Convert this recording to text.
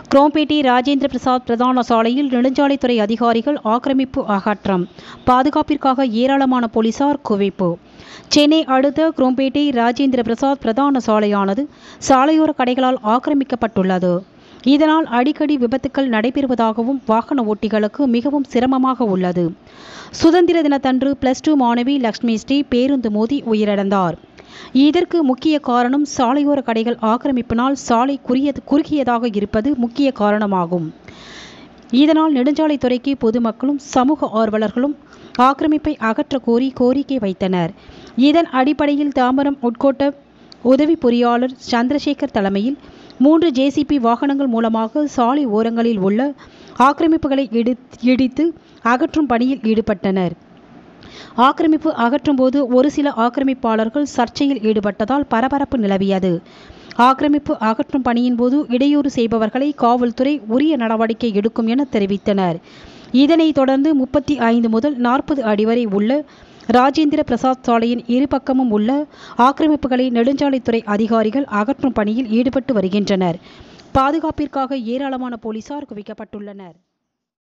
குரோம்பேட்டை ராஜேந்திர பிரசாத் பிரதான சாலையில் நெடுஞ்சாலைத்துறை அதிகாரிகள் ஆக்கிரமிப்பு அகற்றம் பாதுகாப்பிற்காக ஏராளமான போலீசார் குவிப்பு சென்னை அடுத்த குரோம்பேட்டை ராஜேந்திர பிரசாத் பிரதான சாலையானது சாலையோர கடைகளால் ஆக்கிரமிக்கப்பட்டுள்ளது இதனால் அடிக்கடி விபத்துக்கள் நடைபெறுவதாகவும் வாகன ஓட்டிகளுக்கு மிகவும் சிரமமாக உள்ளது சுதந்திர தினத்தன்று பிளஸ் டூ மாணவி லக்ஷ்மி ஸ்ரீ பேருந்து மோதி உயிரிழந்தார் இதற்கு முக்கிய காரணம் சாலையோர கடைகள் ஆக்கிரமிப்பினால் சாலை குறுகிய குறுகியதாக இருப்பது முக்கிய காரணமாகும் இதனால் நெடுஞ்சாலைத்துறைக்கு பொதுமக்களும் சமூக ஆர்வலர்களும் ஆக்கிரமிப்பை அகற்ற கோரி கோரிக்கை வைத்தனர் இதன் அடிப்படையில் தாம்பரம் உட்கோட்ட உதவி பொறியாளர் சந்திரசேகர் தலைமையில் மூன்று ஜேசிபி வாகனங்கள் மூலமாக சாலை ஓரங்களில் உள்ள ஆக்கிரமிப்புகளை இடி இடித்து அகற்றும் பணியில் ஈடுபட்டனர் ஆக்கிரமிப்பு அகற்றும் போது ஒரு சில ஆக்கிரமிப்பாளர்கள் சர்ச்சையில் ஈடுபட்டதால் பரபரப்பு நிலவியது ஆக்கிரமிப்பு அகற்றும் பணியின் போது இடையூறு செய்பவர்களை காவல்துறை உரிய நடவடிக்கை எடுக்கும் என தெரிவித்தனர் இதனைத் தொடர்ந்து முப்பத்தி ஐந்து முதல் நாற்பது அடி வரை உள்ள ராஜேந்திர பிரசாத் சாலையின் இரு பக்கமும் உள்ள ஆக்கிரமிப்புகளை நெடுஞ்சாலைத்துறை அதிகாரிகள் அகற்றும் பணியில் ஈடுபட்டு வருகின்றனர் பாதுகாப்பிற்காக ஏராளமான போலீசார் குவிக்கப்பட்டுள்ளனர்